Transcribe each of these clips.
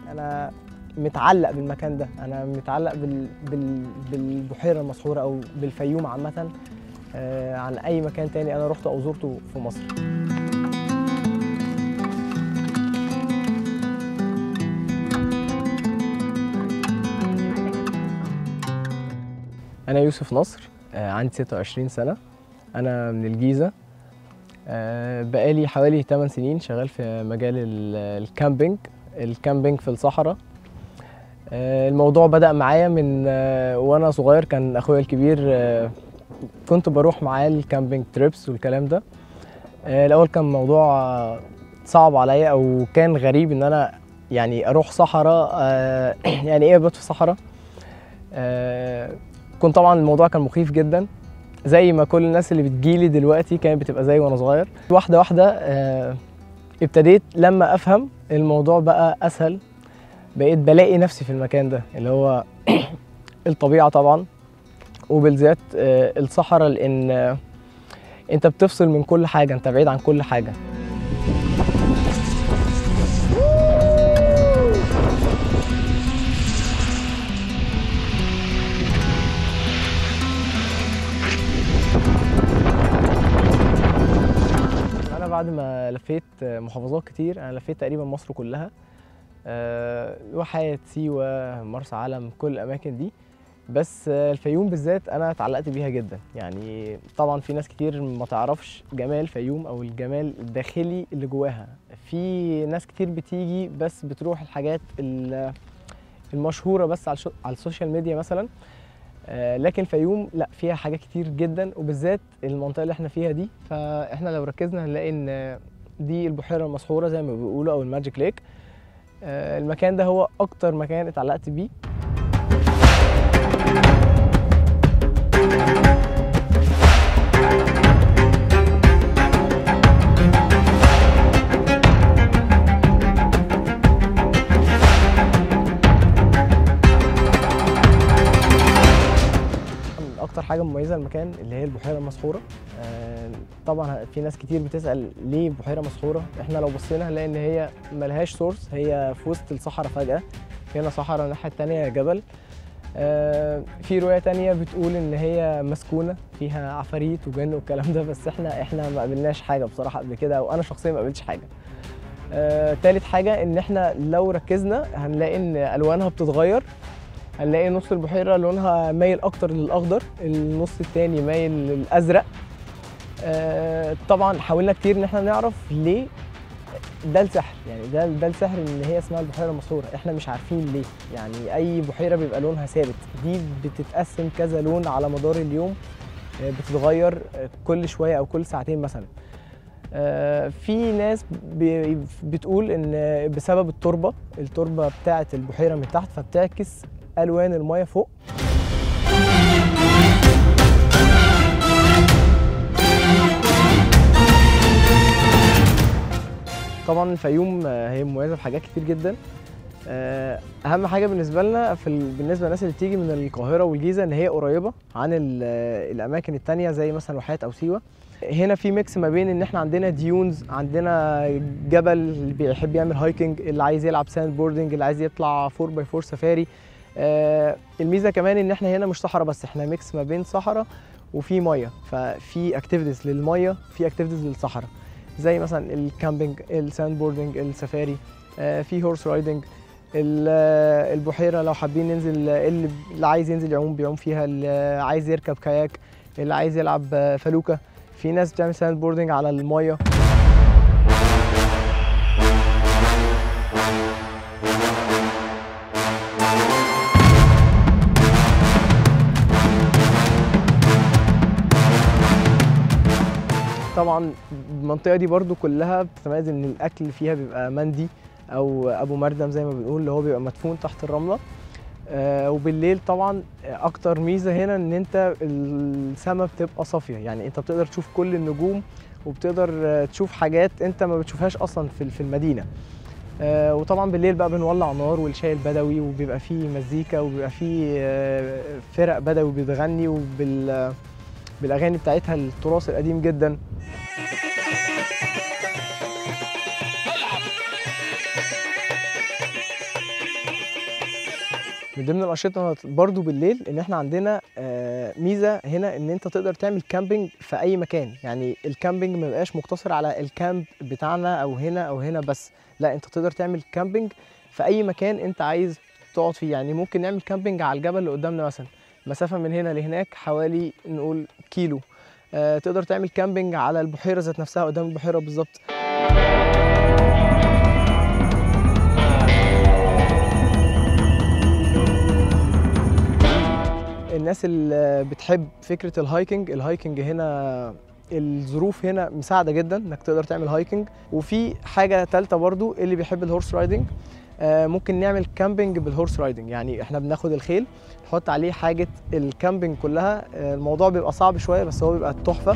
انا متعلق بالمكان ده انا متعلق بال... بال... بالبحيره المسحوره او بالفيوم عامه آه، عن اي مكان تاني انا رحته او زرته في مصر انا يوسف نصر آه، عندي 26 سنه انا من الجيزه آه، بقالي حوالي 8 سنين شغال في مجال ال- الكامبينج الكامبينج في الصحراء آه، الموضوع بدأ معايا من آه، وانا صغير كان اخويا الكبير آه، كنت بروح معاه الكامبينج تريبس والكلام ده آه، الاول كان موضوع آه، صعب عليا او كان غريب ان انا يعني اروح صحراء آه، يعني ايه ابات في صحراء آه، كنت طبعا الموضوع كان مخيف جدا زي ما كل الناس اللي بتجيلي دلوقتي كانت بتبقى زي وانا صغير واحده واحده آه، ابتديت لما افهم الموضوع بقى اسهل بقيت بلاقي نفسي في المكان ده اللي هو الطبيعه طبعا وبالذات آه، الصحراء لان آه، انت بتفصل من كل حاجه انت بعيد عن كل حاجه انا بعد ما لفيت محافظات كتير انا لفيت تقريبا مصر كلها آه، واحات سيوه مرسى علم كل الاماكن دي بس آه، الفيوم بالذات انا اتعلقت بيها جدا يعني طبعا في ناس كتير ما تعرفش جمال الفيوم او الجمال الداخلي اللي جواها في ناس كتير بتيجي بس بتروح الحاجات ال- المشهوره بس على الشو- على السوشيال ميديا مثلا آه، لكن الفيوم لا فيها حاجات كتير جدا وبالذات المنطقه اللي احنا فيها دي فاحنا لو ركزنا هنلاقي ان دي البحيره المسحوره زي ما بيقولوا او الماجيك ليك آه، المكان ده هو اكتر مكان اتعلقت بيه اكتر حاجه مميزه المكان اللي هي البحيره المسحوره آه، طبعا في ناس كتير بتسال ليه بحيره مسحوره احنا لو بصينا هنلاقي ان هي ملهاش سورس هي في وسط الصحراء فجاه هنا صحراء الناحيه التانية جبل آه، في روايه تانية بتقول ان هي مسكونه فيها عفاريت وجن والكلام ده بس احنا احنا ما قابلناش حاجه بصراحه قبل كده او انا شخصيا ما قابلتش حاجه آه، تالت حاجه ان احنا لو ركزنا هنلاقي ان الوانها بتتغير هنلاقي نص البحيره لونها مايل اكتر للاخضر النص التاني مايل للازرق آه، طبعا حاولنا كتير ان احنا نعرف ليه ده السحر يعني ده ده السحر ان هي اسمها البحيره المسحوره احنا مش عارفين ليه يعني اي بحيره بيبقى لونها ثابت دي بتتقسم كذا لون على مدار اليوم آه، بتتغير آه، كل شويه او كل ساعتين مثلا آه، في ناس ب- بتقول ان بسبب التربه التربه بتاعه البحيره من تحت فبتعكس الوان المايه فوق طبعا الفيوم آه، هي مميزه في حاجات كتير جدا آه، اهم حاجه بالنسبه لنا في ال... بالنسبه للناس اللي بتيجي من القاهره والجيزه ان هي قريبه عن ال... آه، الاماكن التانية زي مثلا واحات او سيوه هنا في ميكس ما بين ان احنا عندنا ديونز عندنا جبل اللي بيحب يعمل هايكنج اللي عايز يلعب ساند بوردنج اللي عايز يطلع 4 باي 4 سفاري آه، الميزه كمان ان احنا هنا مش صحراء بس احنا ميكس ما بين صحراء وفي ميه ففي اكتيفيتيز للميه في اكتيفيتيز للصحراء زي مثلا الكامبينج الساند بوردنج السفاري آه، في هورس رايدنج ال- آه، البحيره لو حابين ننزل آه، اللي اللي عايز ينزل يعوم بيعوم فيها اللي عايز يركب كاياك اللي عايز يلعب آه، فلوكه في ناس بتعمل ساند بوردنج على الميه طبعا المنطقه دي برضو كلها بتتميز ان الاكل فيها بيبقى مندي او ابو مردم زي ما بنقول اللي هو بيبقى مدفون تحت الرمله آه وبالليل طبعا اكتر ميزه هنا ان انت السماء بتبقى صافيه يعني انت بتقدر تشوف كل النجوم وبتقدر آه، تشوف حاجات انت ما بتشوفهاش اصلا في في المدينه آه وطبعا بالليل بقى بنولع نار والشاي البدوي وبيبقى فيه مزيكا وبيبقى فيه آه، فرق بدوي بتغني وبال بالاغاني بتاعتها التراث القديم جدا من ضمن الانشطه برضو بالليل ان احنا عندنا آه، ميزه هنا ان انت تقدر تعمل كامبينج في اي مكان يعني الكامبينج ما بقاش مقتصر على الكامب بتاعنا او هنا او هنا بس لا انت تقدر تعمل كامبينج في اي مكان انت عايز تقعد فيه يعني ممكن نعمل كامبينج على الجبل اللي قدامنا مثلا مسافه من هنا لهناك حوالي نقول كيلو آه، تقدر تعمل كامبينج على البحيره ذات نفسها قدام البحيره بالظبط الناس اللي بتحب فكره الهايكنج الهايكنج هنا الظروف هنا مساعده جدا انك تقدر تعمل هايكنج وفي حاجه ثالثه برضو اللي بيحب الهورس رايدنج آه، ممكن نعمل كامبينج بالهورس رايدنج يعني احنا بناخد الخيل نحط عليه حاجه الكامبينج كلها آه، الموضوع بيبقى صعب شويه بس هو بيبقى تحفه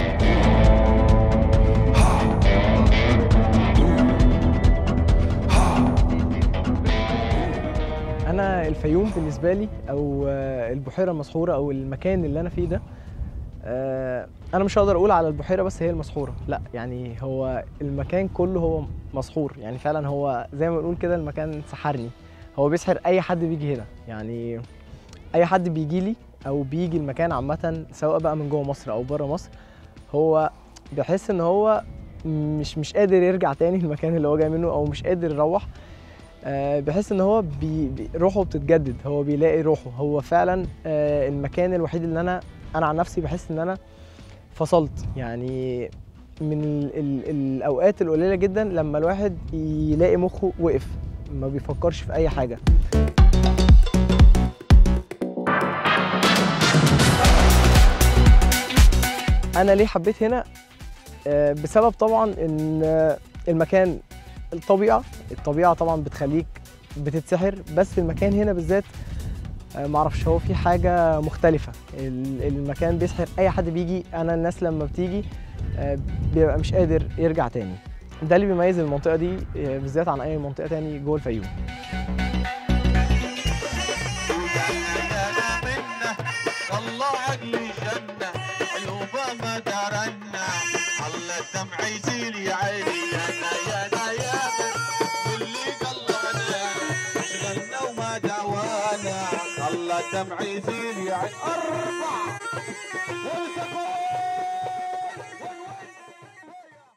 انا الفيوم بالنسبه لي او آه، البحيره المسحوره او المكان اللي انا فيه ده آه، انا مش هقدر اقول على البحيره بس هي المسحوره لا يعني هو المكان كله هو مسحور يعني فعلا هو زي ما بنقول كده المكان سحرني هو بيسحر اي حد بيجي هنا يعني اي حد بيجي لي او بيجي المكان عامه سواء بقى من جوه مصر او بره مصر هو بيحس ان هو مش مش قادر يرجع تاني المكان اللي هو جاي منه او مش قادر يروح آه، بحس ان هو بي بي- روحه بتتجدد هو بيلاقي روحه هو فعلا آه، المكان الوحيد اللي انا انا عن نفسي بحس ان انا فصلت يعني من ال ال الاوقات القليله جدا لما الواحد يلاقي مخه وقف ما بيفكرش في اي حاجه انا ليه حبيت هنا آه، بسبب طبعا ان آه، المكان الطبيعه الطبيعه طبعا بتخليك بتتسحر بس المكان هنا بالذات آه، معرفش هو في حاجه مختلفه ال- المكان بيسحر اي حد بيجي انا الناس لما بتيجي آه، بيبقى مش قادر يرجع تاني ده اللي بيميز المنطقه دي آه، بالذات عن اي منطقه تاني جوه الفيوم والله عقلي جنة عيوبه ما درنا الله الدمع يسيل يا عيني يا نا يا نا يا نا واللي قلبنا شغلنا وما دوانا الله الدمع يسيل يا عيني أربعة والتقوا